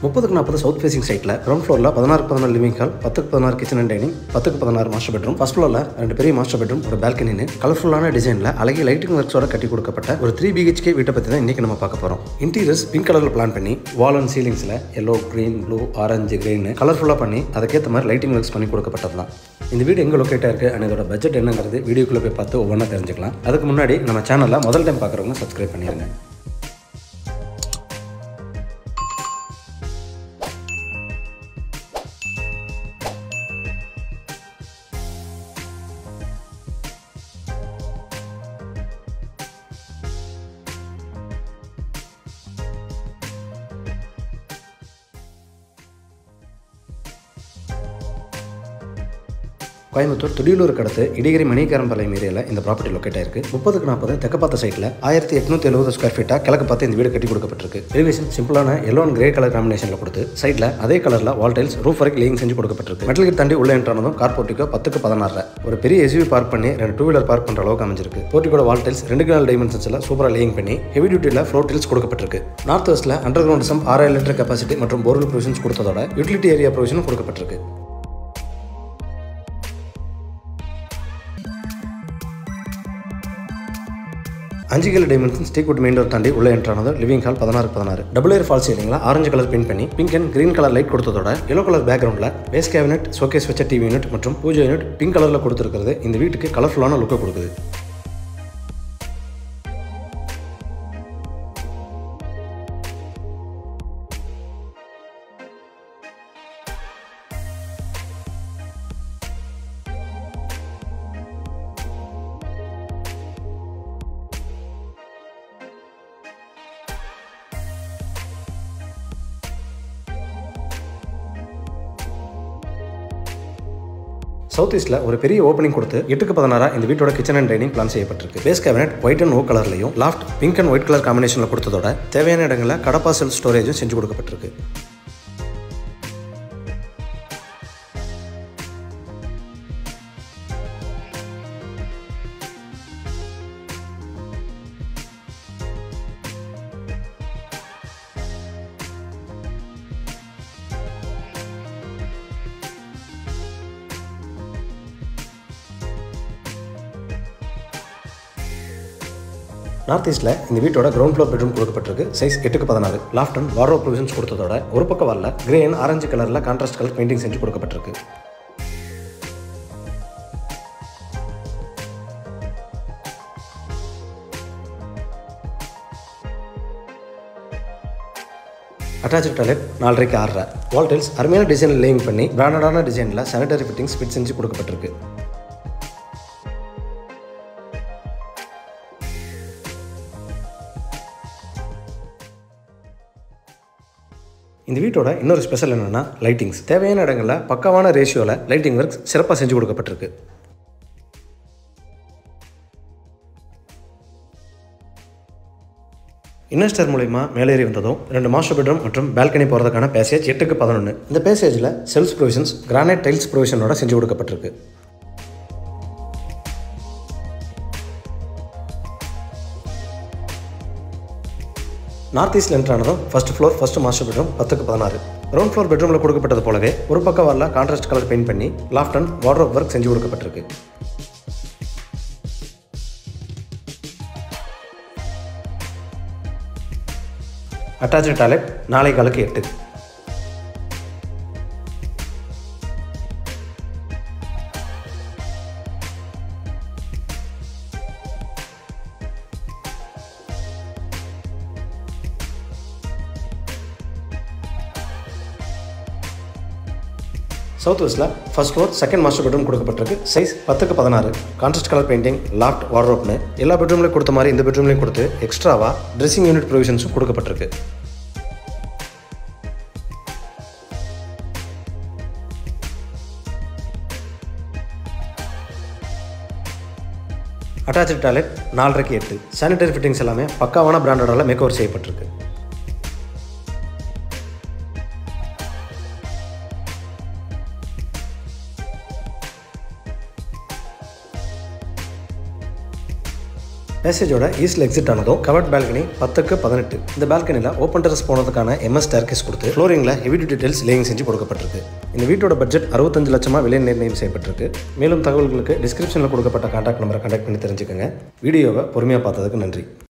முப்பதுக்கு நாற்பது south facing சைட்டில் கிரவுண்ட் ஃப்ளோரில் பதினாறு பதினாறு லிவிங் ஹால் பத்துக்கு பதினாறு கிச்சன் அண்ட் டைனிங் பத்துக்கு பதினாறு மாஸ்டர் பெட்ரூம் ஃபர்ஸ்ட் ஃப்ளோரில் ரெண்டு பெரிய மாஸ்டர் பெட்ரூம் ஒரு பால்கனின்னு கலர்ஃபுல்லான டிசைனில் அழகிய லைட்டிங் ஒர்க்ஸோட கட்டி கொடுக்கப்பட்ட ஒரு த்ரீ பிஹெச்கே வீட்டை பற்றி தான் இன்றைக்கி நம்ம பார்க்க போகிறோம் இன்டீரியர்ஸ் பிங்க் கலரில் பிளான் பண்ணி வால் அண்ட் சீலிங்ஸில் yellow green blue orange green கலர்ஃபுல்லாக பண்ணி அதுக்கேற்ற மாதிரி லைட்டிங் ஒர்க்ஸ் பண்ணி கொடுக்கப்பட்டது தான் இந்த வீடு எங்கே லொக்கேட்டாக இருக்குது அண்ட் இதோட பட்ஜெட் என்னங்கிறது வீடியோக்குள்ளே போய் பார்த்து ஒவ்வொன்றா தெரிஞ்சுக்கலாம் அதுக்கு முன்னாடி நம்ம சேனலில் முதல் டைம் பார்க்குறவங்க சப்ஸ்கிரைப் பண்ணிடுங்க கோயம்புத்தூர் துடியலூருக்கு அடுத்து இடிகிரி மணிக்காரம்பாளையம் ஏரியாவில் இந்த ப்ராப்பர்ட்டி லொக்கேட் ஆயிருக்கு முப்பதுக்கு நாற்பது தெற்கு பார்த்த சைட்டில் ஆயிரத்தி எட்நூத்தி எழுபது ஸ்கொயர் ஃபீட்டாக கிழக்கு பார்த்து இந்த வீடு கட்டி கொடுக்கப்பட்டிருக்கு எலிவேஷன் சிம்பிளான எல்லோ அண்ட் கிரே கலர் காம்பினேஷனில் கொடுத்து சைடில் அதே கலரில் வால் டைல்ஸ் ரூஃப் வரைக்கும் லேயிங் செஞ்சு கொடுக்கப்பட்டிருக்கு மெட்டல் கேட் தாண்டி உள்ள என்ட்ரானதும் கார் போர்ட்டிக்கோ பத்துக்கு பதினாறு ஒரு பெரிய எஸ்யூவி பார்க் பண்ணி ரெண்டு டூ வீலர் பார்க் பண்ணுற அளவுக்கு அமைஞ்சிருக்கு போர்ட்டிக்கோட வால் டைல்ஸ் ரெண்டு கிரால் டைமென்ஷன்ஸில் சூப்பராக லேயிங் பண்ணி ஹெவி டியூட்டியில் ஃப்ளோர் டைல்ஸ் கொடுக்கப்பட்டிருக்கு நார்த் வெஸ்ட்டில் அண்டர் கிரவுண்ட் சம் ஆறாயிரம் லிட்டர் கெப்பாசிட்டி மற்றும் போர்வெல் ப்ரொவிஷன்ஸ் கொடுத்ததோட யூட்டிலிட்டி ஏரியா ப்ரொவிஷனும் கொடுக்கப்பட்டிருக்கு அஞ்சு kilo dimension teakwood main door தாண்டி உள்ள என்ட்ரானது லிவிங் ஹால் பதினாறு பதினாறு டபுள் ஏர் ஃபால் சீலிங்கில் ஆரஞ்சு கலர் பெயிண்ட் பண்ணி pink and green colour light கொடுத்ததோட எல்லோ கலர் பேக்ரவுண்டில் பேஸ் கேபினெட் ஷோகேஸ் வச்ச டிவி யூனிட் மற்றும் பூஜை யூனிட் பிங்க் கலரில் கொடுத்துருக்கிறது இந்த வீட்டுக்கு கலர்ஃபுல்லான லுக்கை கொடுக்குது சவுத் ஈஸ்ட்ல ஒரு பெரிய ஓப்பனிங் கொடுத்து எட்டுக்கு பதினாறா இந்த வீட்டோட கிச்சன் அண்ட் டைனிங் பிளான் செய்யப்பட்டிருக்கு பேஸ் கேபினெட் ஒயிட் அண்ட் ஓ கலர்லையும் loft pink and white colour காம்பினேஷனில் கொடுத்ததோட தேவையான இடங்களில் கடப்பா செல்ஃப் ஸ்டோரேஜும் செஞ்சு கொடுக்கப்பட்டிருக்கு நார்த் ஈஸ்ட்ல இந்த வீட்டோட கிரவுண்ட் ஃப்ளோர் பெட்ரூம் கொடுக்கப்பட்டிருக்கு சைஸ் எட்டுக்கு பதினாறு லாஃப்ட் அண்ட் வார்ரோ ப்ரொவிஷன்ஸ் கொடுத்ததோட ஒரு பக்கம் வரல கிரே அண்ட் ஆரஞ்சு கலரில் கான்ட்ராஸ்ட் கலர் பெயிண்டிங் செஞ்சு கொடுக்கப்பட்டிருக்கு அட்டாச் டாய்லெட் நாலரைக்கு ஆறரை வால் டைல்ஸ் அருமையான டிசைனில் லேயிங் பண்ணி பிராண்டடான டிசைனில் சானிடரி ஃபிட்டிங்ஸ் ஃபிட் செஞ்சு கொடுக்கப்பட்டிருக்கு இந்த வீட்டோட இன்னொரு ஸ்பெஷல் என்னென்னா லைட்டிங்ஸ் தேவையான இடங்களில் பக்காவான ரேஷியோவில் லைட்டிங் ஒர்க்ஸ் சிறப்பாக செஞ்சு கொடுக்கப்பட்டிருக்கு இன்வெஸ்டர் மூலயமா மேலேறி வந்ததும் ரெண்டு மாஸ்டர் பெட்ரூம் மற்றும் பால்கனி போகிறதுக்கான பேசேஜ் எட்டுக்கு பதினொன்று இந்த பேசேஜில் செல்ஸ் ப்ரொவிஷன்ஸ் கிரானைட் டைல்ஸ் ப்ரொவிஷனோட செஞ்சு கொடுக்கப்பட்டிருக்கு நார்த் ஈஸ்ட் என்ட்ரானதும் first floor first master bedroom பத்துக்கு பதினாறு கிரவுண்ட் ஃப்ளோர் பெட்ரூமில் கொடுக்கப்பட்டது போலவே ஒரு பக்கம் வரல கான்ட்ராஸ்ட் கலர் பெயிண்ட் பண்ணி லாஃப்ட் அண்ட் வார்ட்ரோப் ஒர்க் செஞ்சு கொடுக்கப்பட்டிருக்கு அட்டாச்சு டாய்லெட் நாளை காலுக்கு எட்டு சவுத் வெஸ்ட்டில் first floor second master bedroom கொடுக்கப்பட்டிருக்கு சைஸ் பத்துக்கு பதினாறு கான்ட்ராஸ்ட் கலர் பெயிண்டிங் லாஃப்ட் வார்ட்ரோப்னு எல்லா பெட்ரூம்லையும் கொடுத்த மாதிரி இந்த பெட்ரூம்லையும் கொடுத்து எக்ஸ்ட்ராவாக ட்ரெஸ்ஸிங் யூனிட் ப்ரொவிஷன்ஸும் கொடுக்கப்பட்டிருக்கு அட்டாச்சு டாய்லெட் நாலரைக்கு எட்டு சானிடரி ஃபிட்டிங்ஸ் எல்லாமே பக்காவான பிராண்டடால் மேக் ஓவர் செய்யப்பட்டிருக்கு பேசேஜோட ஈஸ்ட்ல எக்ஸிட் ஆனதும் கவர்ட் பால்கனி பத்துக்கு பதினெட்டு இந்த பால்கனியில் ஓப்பன் டெரஸ் போனதுக்கான எம்எஸ் ஸ்டேர்கேஸ் கொடுத்து ஃப்ளோரிங்கில் ஹெவி டியூட்டி டெல்ஸ் லேயிங் செஞ்சு கொடுக்கப்பட்டிருக்கு இந்த வீட்டோட பட்ஜெட் அறுபத்தஞ்சு லட்சமா விலை நிர்ணயம் செய்யப்பட்டிருக்கு மேலும் தகவல்களுக்கு டிஸ்கிரிப்ஷனில் கொடுக்கப்பட்ட கான்டாக்ட் நம்பரை கான்டாக்ட் பண்ணி தெரிஞ்சுக்கோங்க வீடியோவை பொறுமையாக பார்த்ததுக்கு நன்றி